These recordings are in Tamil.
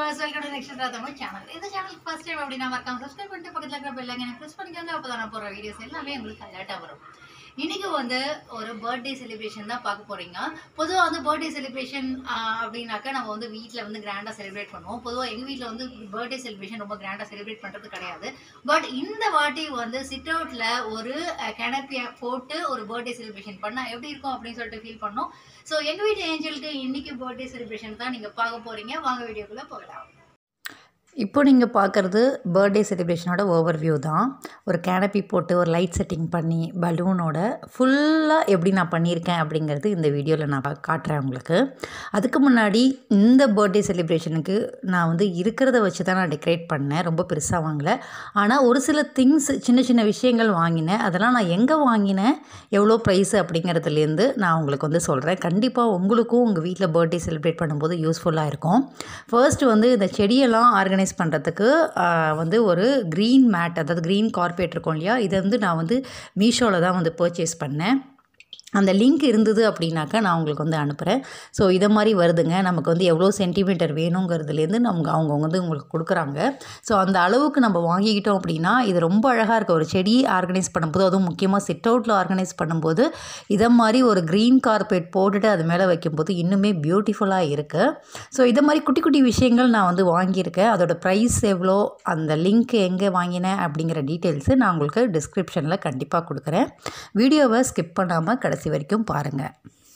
viewers welcome to next Tamil channel இந்த சேனல் ஃபர்ஸ்ட் டைம் அப்படின்னா மறக்காம சப்ஸ்கிரைப் பண்ணிட்டு பக்கத்துல இருக்கிற பெல் ஐக்கனை ப்ரெஸ் பண்ணிக்கோங்க அப்பதான் நான் போற வீடியோஸ் எல்லாமே உங்களுக்கு அலர்ட்டா வரும் இன்னைக்கு வந்து ஒரு பர்த்டே செலிப்ரேஷன் தான் பார்க்க போறீங்க பொதுவாக வந்து பர்த்டே செலிப்ரேஷன் அப்படின்னாக்கா நம்ம வந்து வீட்டில் வந்து கிராண்டாக செலிப்ரேட் பண்ணுவோம் பொதுவாக எங்கள் வீட்டில் வந்து பர்த்டே செலிப்ரேஷன் ரொம்ப கிராண்டாக செலிப்ரேட் பண்ணுறது கிடையாது பட் இந்த வாட்டி வந்து சிட் அவுட்டில் ஒரு கிணப்பியை போட்டு ஒரு பர்த்டே செலிப்ரேஷன் பண்ணால் எப்படி இருக்கும் அப்படின்னு சொல்லிட்டு ஃபீல் பண்ணோம் ஸோ எங்கள் வீட்டு ஏஞ்சலுக்கு இன்னைக்கு பர்த்டே செலிப்ரேஷன் தான் நீங்கள் பார்க்க போறீங்க வாங்க வீடியோக்குள்ளே போகலாம் இப்போ நீங்கள் பார்க்குறது பர்த்டே செலிப்ரேஷனோட ஓவர்வியூ தான் ஒரு கேனப்பி போட்டு ஒரு லைட் செட்டிங் பண்ணி பலூனோட ஃபுல்லாக எப்படி நான் பண்ணியிருக்கேன் அப்படிங்கிறது இந்த வீடியோவில் நான் பா- காட்டுறேன் உங்களுக்கு அதுக்கு முன்னாடி இந்த பர்த்டே செலிப்ரேஷனுக்கு நான் வந்து இருக்கிறத வச்சு தான் நான் டெக்கரேட் பண்ணேன் ரொம்ப பெருசாக வாங்கல ஆனால் ஒரு சில திங்ஸ் சின்ன சின்ன விஷயங்கள் வாங்கினேன் அதெல்லாம் நான் எங்கே வாங்கினேன் எவ்வளோ ப்ரைஸ் அப்படிங்கிறதுலேருந்து நான் உங்களுக்கு வந்து சொல்கிறேன் கண்டிப்பாக உங்களுக்கும் உங்கள் வீட்டில் பர்த்டே செலிப்ரேட் பண்ணும்போது யூஸ்ஃபுல்லாக இருக்கும் ஃபர்ஸ்ட் வந்து இந்த செடியெல்லாம் ஆர்கனைஸ் பண்ணுறதுக்கு வந்து ஒரு க்ரீன் மேட் அதாவது க்ரீன் கார்பேட் இருக்கும் இல்லையா இதை வந்து நான் வந்து மீஷோவில் தான் வந்து பர்ச்சேஸ் பண்ணேன் அந்த லிங்க் இருந்தது அப்படின்னாக்கா நான் உங்களுக்கு வந்து அனுப்புகிறேன் ஸோ இதை மாதிரி வருதுங்க நமக்கு வந்து எவ்வளோ சென்டிமீட்டர் வேணுங்கிறதுலேருந்து நமக்கு அவங்க வந்து உங்களுக்கு கொடுக்குறாங்க ஸோ அந்த அளவுக்கு நம்ம வாங்கிக்கிட்டோம் அப்படின்னா இது ரொம்ப அழகாக இருக்க ஒரு செடி ஆர்கனைஸ் பண்ணும்போது அதுவும் முக்கியமாக சிட் அவுட்டில் ஆர்கனைஸ் பண்ணும்போது இதை மாதிரி ஒரு க்ரீன் கார்பெட் போட்டுட்டு அது மேலே வைக்கும்போது இன்னுமே பியூட்டிஃபுல்லாக இருக்குது ஸோ இதை மாதிரி குட்டி குட்டி விஷயங்கள் நான் வந்து வாங்கியிருக்கேன் அதோட ப்ரைஸ் எவ்வளோ அந்த லிங்க் எங்கே வாங்கினேன் அப்படிங்கிற டீட்டெயில்ஸு நான் உங்களுக்கு டிஸ்கிரிப்ஷனில் கண்டிப்பாக கொடுக்குறேன் வீடியோவை ஸ்கிப் பண்ணாமல் கடைசி வரைக்கும் பாருங்கள்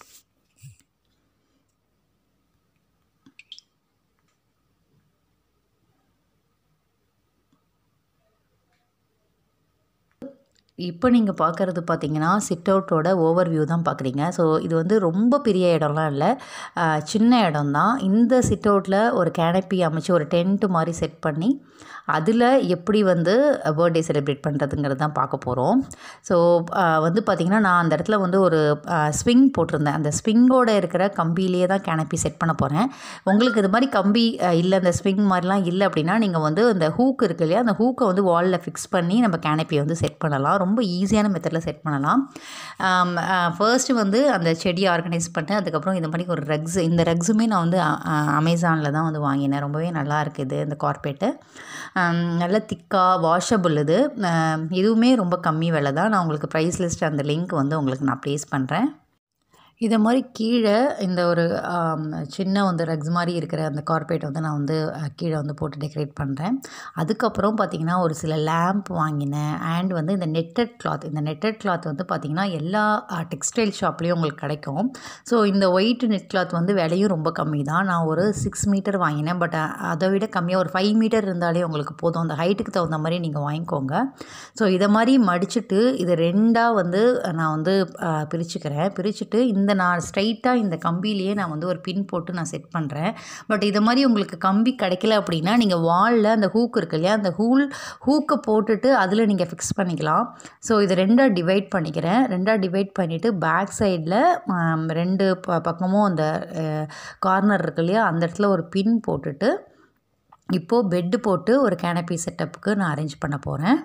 இப்போ நீங்கள் பார்க்குறது பார்த்தீங்கன்னா சிட் அவுட்டோட ஓவர் வியூ தான் பார்க்குறீங்க ஸோ இது வந்து ரொம்ப பெரிய இடம்லாம் இல்லை ஆஹ் சின்ன இடம் தான் இந்த சிட் அவுட்டில் ஒரு கேனப்பி அமைச்சு ஒரு டென்ட் மாதிரி செட் பண்ணி அதில் எப்படி வந்து பர்த்டே செலிப்ரேட் பண்ணுறதுங்கிறது தான் பார்க்க போகிறோம் ஸோ வந்து பார்த்திங்கன்னா நான் அந்த இடத்துல வந்து ஒரு ஸ்விங் போட்டிருந்தேன் அந்த ஸ்விங்கோட இருக்கிற கம்பியிலேயே தான் கேனப்பி செட் பண்ண போகிறேன் உங்களுக்கு இது மாதிரி கம்பி ஆஹ் இல்லை அந்த ஸ்விங் மாதிரிலாம் இல்லை அப்படின்னா நீங்கள் வந்து அந்த ஹூக் இருக்கு இல்லையா அந்த ஹூக்கை வந்து வாலில் ஃபிக்ஸ் பண்ணி நம்ம கேனப்பியை வந்து செட் பண்ணலாம் ரொம்ப ஈஸியான மெத்தடில் செட் பண்ணலாம் ஃபர்ஸ்ட்டு வந்து அந்த செடியை ஆர்கனைஸ் பண்ணேன் அதுக்கப்புறம் இந்த மாதிரி ஒரு ரக்ஸ் இந்த ரக்ஸுமே நான் வந்து அமேசானில் தான் வந்து வாங்கினேன் ரொம்பவே நல்லா இருக்குது இந்த கார்பெட்டு நல்ல திக்காக வாஷபிள் இது ஆம், இதுவுமே ரொம்ப கம்மி விலை தான் நான் உங்களுக்கு ப்ரைஸ் லிஸ்ட் அந்த லிங்க் வந்து உங்களுக்கு நான் ப்ளேஸ் பண்ணுறேன் இதை மாதிரி கீழே இந்த ஒரு ஆம், சின்ன வந்து ரக்ஸ் மாதிரி இருக்கிற அந்த கார்பெட் வந்து நான் வந்து அஹ், கீழே வந்து போட்டு டெக்கரேட் பண்ணுறேன் அதுக்கப்புறம் பார்த்திங்கன்னா ஒரு சில லேம்ப் வாங்கினேன் அண்ட் வந்து இந்த நெட்டட் கிளாத் இந்த நெட்டட் கிளாத் வந்து பார்த்திங்கன்னா எல்லா டெக்ஸ்டைல் ஷாப்லேயும் உங்களுக்கு கிடைக்கும் ஸோ இந்த ஒயிட் நெட் கிளாத் வந்து விலையும் ரொம்ப கம்மி தான் நான் ஒரு சிக்ஸ் மீட்டர் வாங்கினேன் பட் அதை விட கம்மியாக ஒரு ஃபைவ் மீட்டர் இருந்தாலே உங்களுக்கு போதும் அந்த ஹைட்டுக்கு தகுந்த மாதிரி நீங்கள் வாங்கிக்கோங்க ஸோ இதை மாதிரி மடிச்சுட்டு இதை ரெண்டாக வந்து நான் வந்து அஹ், பிரிச்சுக்கிறேன் பிரிச்சுட்டு இந்த நான் ஸ்ட்ரைட்டாக இந்த கம்பியிலேயே நான் வந்து ஒரு பின் போட்டு நான் செட் பண்ணுறேன் பட் இதை மாதிரி உங்களுக்கு கம்பி கிடைக்கல அப்படின்னா நீங்கள் வாலில் அந்த ஹூக் இருக்கு இல்லையா அந்த ஹூல் ஹூக்கை போட்டுட்டு அதில் நீங்கள் ஃபிக்ஸ் பண்ணிக்கலாம் ஸோ இதை ரெண்டாக டிவைட் பண்ணிக்கிறேன் ரெண்டாக டிவைட் பண்ணிவிட்டு பேக் சைடில் ரெண்டு ப பக்கமும் அந்த கார்னர் இருக்கு இல்லையா அந்த இடத்துல ஒரு பின் போட்டுட்டு இப்போது பெட்டு போட்டு ஒரு கேனப்பி செட்டப்புக்கு நான் அரேஞ்ச் பண்ண போகிறேன்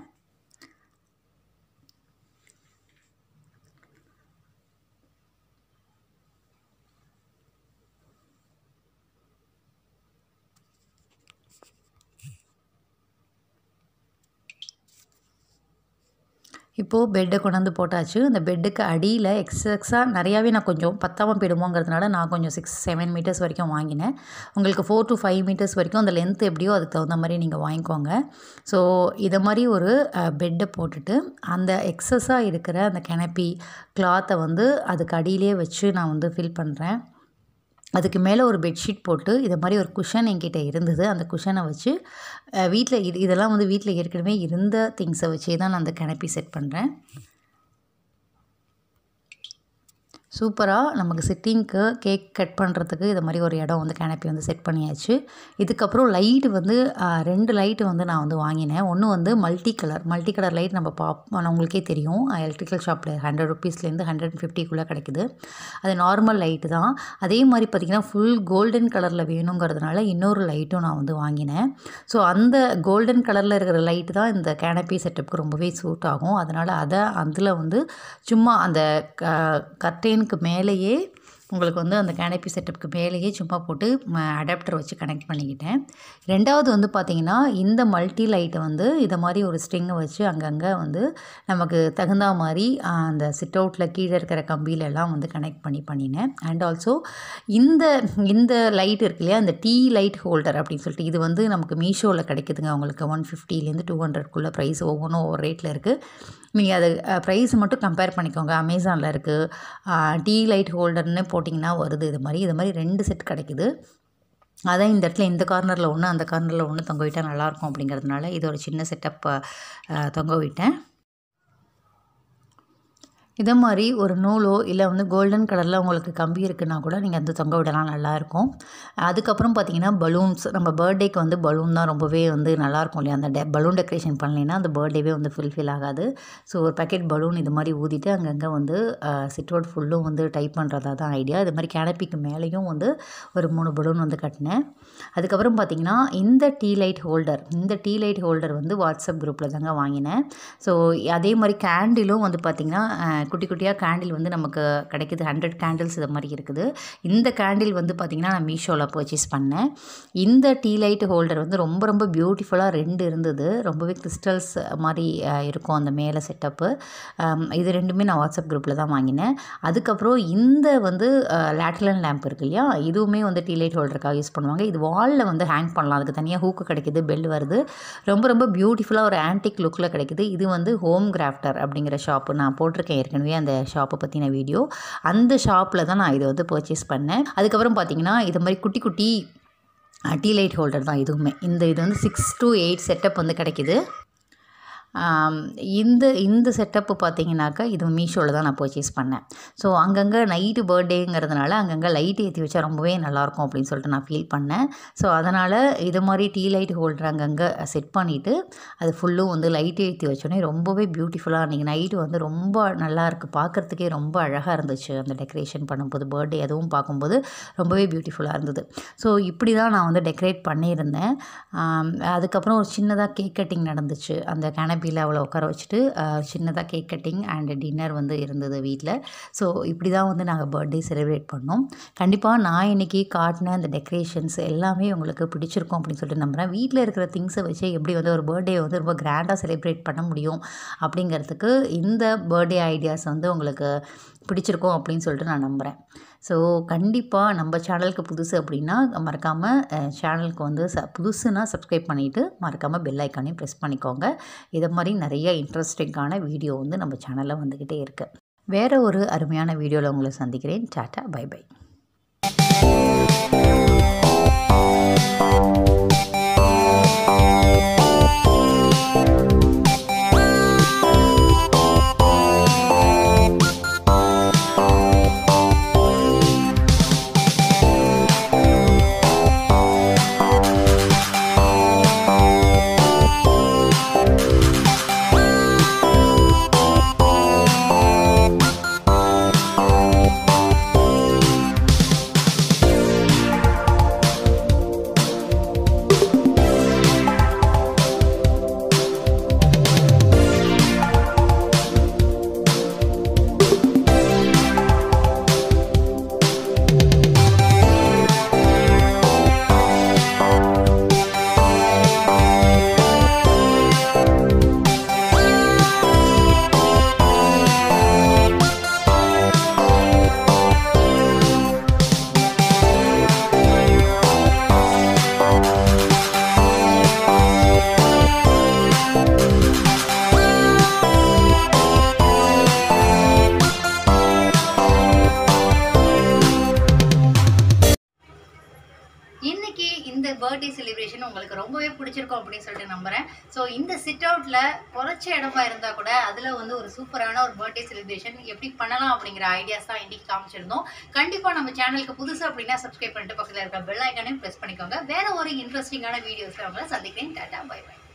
இப்போது பெட்டை கொண்டாந்து போட்டாச்சு அந்த பெட்டுக்கு அடியில் எக்ஸஸாக நிறையாவே நான் கொஞ்சம் பத்தாமல் போயிடுமோங்கிறதுனால நான் கொஞ்சம் சிக்ஸ் செவன் மீட்டர்ஸ் வரைக்கும் வாங்கினேன் உங்களுக்கு ஃபோர் டு ஃபைவ் மீட்டர்ஸ் வரைக்கும் அந்த லென்த் எப்படியோ அதுக்கு தகுந்த மாதிரி நீங்கள் வாங்கிக்கோங்க ஸோ இதை மாதிரி ஒரு பெட்டை போட்டுட்டு அந்த எக்ஸஸாக இருக்கிற அந்த கெனப்பி கிளாத்தை வந்து அதுக்கு அடியிலே வச்சு நான் வந்து ஃபில் பண்ணுறேன் அதுக்கு மேலே ஒரு பெட்ஷீட் போட்டு இது மாதிரி ஒரு குஷன் என்கிட்ட இருந்தது அந்த குஷனை வச்சு வீட்டில் இது இதெல்லாம் வந்து வீட்டில் ஏற்கனவே இருந்த திங்ஸை வச்சே தான் நான் அந்த கெனப்பி செட் பண்ணுறேன் சூப்பராக நமக்கு சிட்டிங்க்கு கேக் கட் பண்ணுறதுக்கு இது மாதிரி ஒரு இடம் வந்து கேனப்பி வந்து செட் பண்ணியாச்சு இதுக்கப்புறம் லைட்டு வந்து ஆ, ரெண்டு லைட்டு வந்து நான் வந்து வாங்கினேன் ஒன்று வந்து multi colour multi colour light நம்ம பாப் உங்களுக்கே தெரியும் எலக்ட்ரிக்கல் ஷாப்பில் ஹண்ட்ரட் ருபீஸ்லேருந்து ஹண்ட்ரட் ஃபிஃப்டிக்குள்ளே கிடைக்குது அது நார்மல் லைட்டு தான் அதே மாதிரி பார்த்திங்கன்னா ஃபுல் கோல்டன் கலரில் வேணுங்கிறதுனால இன்னொரு லைட்டும் நான் வந்து வாங்கினேன் ஸோ அந்த கோல்டன் கலரில் இருக்கிற லைட்டு தான் இந்த கேனப்பி செட்டப்புக்கு ரொம்பவே சூட் ஆகும் அதனால் அதை அதில் வந்து சும்மா அந்த கர்டெயினுக்கு மேலேயே உங்களுக்கு வந்து அந்த கேனப்பி செட்டப்புக்கு மேலேயே சும்மா போட்டு அடாப்டர் வச்சு கனெக்ட் பண்ணிக்கிட்டேன் ரெண்டாவது வந்து பார்த்திங்கன்னா இந்த மல்டி லைட்டை வந்து இதை மாதிரி ஒரு ஸ்ட்ரிங்கை வச்சு அங்கங்கே வந்து நமக்கு தகுந்த மாதிரி ஆஹ், அந்த சிட் அவுட்டில் கீழே இருக்கிற கம்பியிலெல்லாம் வந்து கனெக்ட் பண்ணி பண்ணினேன் அண்ட் ஆல்சோ இந்த இந்த லைட் இருக்கு இல்லையா இந்த டீ லைட் ஹோல்டர் அப்படின்னு சொல்லிட்டு இது வந்து நமக்கு மீஷோவில் கிடைக்குதுங்க உங்களுக்கு ஒன் ஃபிஃப்டிலேருந்து டூ ஹண்ட்ரட்குள்ளே ப்ரைஸ் ஒவ்வொன்றும் ஒவ்வொரு ரேட்டில் இருக்குது நீங்கள் அது ப்ரைஸ் மட்டும் கம்பேர் பண்ணிக்கோங்க அமேசானில் இருக்குது டீ லைட் ஹோல்டர்னு போட்டிங்கன்னா வருது இது மாதிரி இது மாதிரி ரெண்டு செட் கிடைக்குது அதான் இந்த இடத்துல இந்த கார்னரில் ஒன்று அந்த கார்னரில் ஒன்று தொங்க விட்டால் நல்லாயிருக்கும் அப்படிங்கிறதுனால இது ஒரு சின்ன செட்டப் தொங்க விட்டேன் இதே மாதிரி ஒரு நூலோ இல்லை வந்து கோல்டன் கலரில் உங்களுக்கு கம்பி இருக்குன்னா கூட நீங்கள் அந்த தொங்க விடலாம் நல்லாயிருக்கும் அதுக்கப்புறம் பார்த்தீங்கன்னா பலூன்ஸ் நம்ம பர்த்டேக்கு வந்து பலூன் தான் ரொம்பவே வந்து நல்லாயிருக்கும் இல்லையா அந்த டெ பலூன் டெக்கரேஷன் பண்ணலைன்னா அந்த பர்த்டேவே வந்து ஃபுல்ஃபில் ஆகாது ஸோ ஒரு பேக்கெட் பலூன் இது மாதிரி ஊதிட்டு அங்கங்கே வந்து சிட் அவுட் ஃபுல்லும் வந்து டைப் பண்ணுறதா தான் ஐடியா இது மாதிரி கேனப்பிக்கு மேலேயும் வந்து ஒரு மூணு பலூன் வந்து கட்டினேன் அதுக்கப்புறம் பார்த்தீங்கன்னா இந்த டீ லைட் ஹோல்டர் இந்த டீ லைட் ஹோல்டர் வந்து வாட்ஸ்அப் குரூப்பில் தாங்க வாங்கினேன் ஸோ அதே மாதிரி கேண்டிலும் வந்து பார்த்திங்கன்னா அஹ், குட்டி குட்டியாக கேண்டில் வந்து நமக்கு கிடைக்குது ஹண்ட்ரட் கேண்டில்ஸ் இது மாதிரி இருக்குது இந்த கேண்டில் வந்து பார்த்திங்கன்னா நான் மீஷோவில் பர்ச்சேஸ் பண்ணேன் இந்த டீ லைட் ஹோல்டர் வந்து ரொம்ப ரொம்ப பியூட்டிஃபுல்லாக ரெண்டு இருந்தது ரொம்பவே கிறிஸ்டல்ஸ் மாதிரி அஹ், இருக்கும் அந்த மேலே செட்டப்பு இது ரெண்டுமே நான் வாட்ஸ்அப் குரூப்பில் தான் வாங்கினேன் அதுக்கப்புறம் இந்த வந்து லேட்லன் லேம்ப் இருக்கு இல்லையா இதுவுமே வந்து டீ லைட் ஹோல்டருக்காக யூஸ் பண்ணுவாங்க இது வாலில் வந்து ஹேங் பண்ணலாம் அதுக்கு தனியாக ஹூக்கு கிடைக்குது பெல் வருது ரொம்ப ரொம்ப பியூட்டிஃபுல்லாக ஒரு ஆன்டிக் லுக்கில் கிடைக்குது இது வந்து ஹோம் கிராஃப்டர் அப்படிங்கிற ஷாப்பு நான் போட்டிருக்கேன் ஏற்கனவே அந்த ஷாப்பை பற்றின வீடியோ அந்த ஷாப்பில் தான் நான் இதை வந்து பர்ச்சேஸ் பண்ணேன் அதுக்கப்புறம் பார்த்தீங்கன்னா இது மாதிரி குட்டி குட்டி டீ லைட் ஹோல்டர் தான் இதுவுமே இந்த இது வந்து சிக்ஸ் to எயிட் செட்டப் வந்து கிடைக்குது ஆம், இந்த இந்த செட்டப்பு பார்த்தீங்கன்னாக்கா இது மீஷோவில் தான் நான் பர்ச்சேஸ் பண்ணேன் ஸோ அங்கங்கே நைட்டு பர்த்டேங்கிறதுனால அங்கங்கே லைட் ஏற்றி வச்சா ரொம்பவே நல்லாயிருக்கும் அப்படின்னு சொல்லிட்டு நான் ஃபீல் பண்ணேன் ஸோ அதனால் இது மாதிரி டீ லைட் ஹோல்டர் அங்கங்கே செட் பண்ணிவிட்டு அது ஃபுல்லும் வந்து லைட் ஏற்றி வச்சோடனே ரொம்பவே பியூட்டிஃபுல்லாக அன்றைக்கி நைட்டு வந்து ரொம்ப நல்லா இருக்குது பார்க்குறதுக்கே ரொம்ப அழகாக இருந்துச்சு அந்த டெக்கரேஷன் பண்ணும்போது பர்த்டே அதுவும் பார்க்கும்போது ரொம்பவே பியூட்டிஃபுல்லாக இருந்தது ஸோ இப்படி தான் நான் வந்து டெக்கரேட் பண்ணியிருந்தேன் ஆம், அதுக்கப்புறம் ஒரு சின்னதாக கேக் கட்டிங் நடந்துச்சு அந்த கேனப்பியில் அவளை உட்கார வச்சுட்டு சின்னதாக கேக் கட்டிங் அண்ட் டின்னர் வந்து இருந்தது வீட்டில் ஸோ இப்படி தான் வந்து நாங்கள் பர்த்டே செலிப்ரேட் பண்ணோம் கண்டிப்பாக நான் இன்றைக்கி காட்டின அந்த டெக்கரேஷன்ஸ் எல்லாமே உங்களுக்கு பிடிச்சிருக்கும் அப்படின்னு சொல்லிட்டு நம்புகிறேன் வீட்டில் இருக்கிற திங்ஸை வச்சு எப்படி வந்து ஒரு பர்த்டே வந்து ரொம்ப கிராண்டாக செலிப்ரேட் பண்ண முடியும் அப்படிங்கிறதுக்கு இந்த பர்த்டே ஐடியாஸ் வந்து உங்களுக்கு பிடிச்சிருக்கும் அப்படின்னு சொல்லிட்டு நான் நம்புகிறேன் ஸோ கண்டிப்பாக நம்ம சேனலுக்கு புதுசு அப்படின்னா மறக்காமல் சேனலுக்கு வந்து ச புதுசுனா சப்ஸ்கிரைப் பண்ணிவிட்டு மறக்காமல் பெல் ஐக்கானையும் ப்ரெஸ் பண்ணிக்கோங்க இதை மாதிரி நிறைய இன்ட்ரெஸ்டிங்கான வீடியோ வந்து நம்ம சேனலில் வந்துக்கிட்டே இருக்குது வேறு ஒரு அருமையான வீடியோவில் உங்களை சந்திக்கிறேன் டாட்டா பை பை இன்னைக்கு இந்த பர்த்டே செலிப்ரேஷன் உங்களுக்கு ரொம்பவே பிடிச்சிருக்கும் அப்படின்னு சொல்லிட்டு நம்புறேன் ஸோ இந்த சிட் அவுட்ல குறைச்ச இடமா இருந்தா கூட அதுல வந்து ஒரு சூப்பரான ஒரு பர்த்டே செலிப்ரேஷன் எப்படி பண்ணலாம் அப்படிங்கிற ஐடியாஸ் தான் இன்னைக்கு காமிச்சிருந்தோம் கண்டிப்பா நம்ம சேனலுக்கு புதுசு அப்படின்னா சப்ஸ்கிரைப் பண்ணிட்டு பக்கத்துல இருக்க பெல் ஐக்கானையும் ப்ரெஸ் பண்ணிக்கோங்க வேற ஒரு இன்ட்ரெஸ்டிங்கான வீடியோஸ்ல உங்களை சந்திக்கிறேன் டாடா பை பை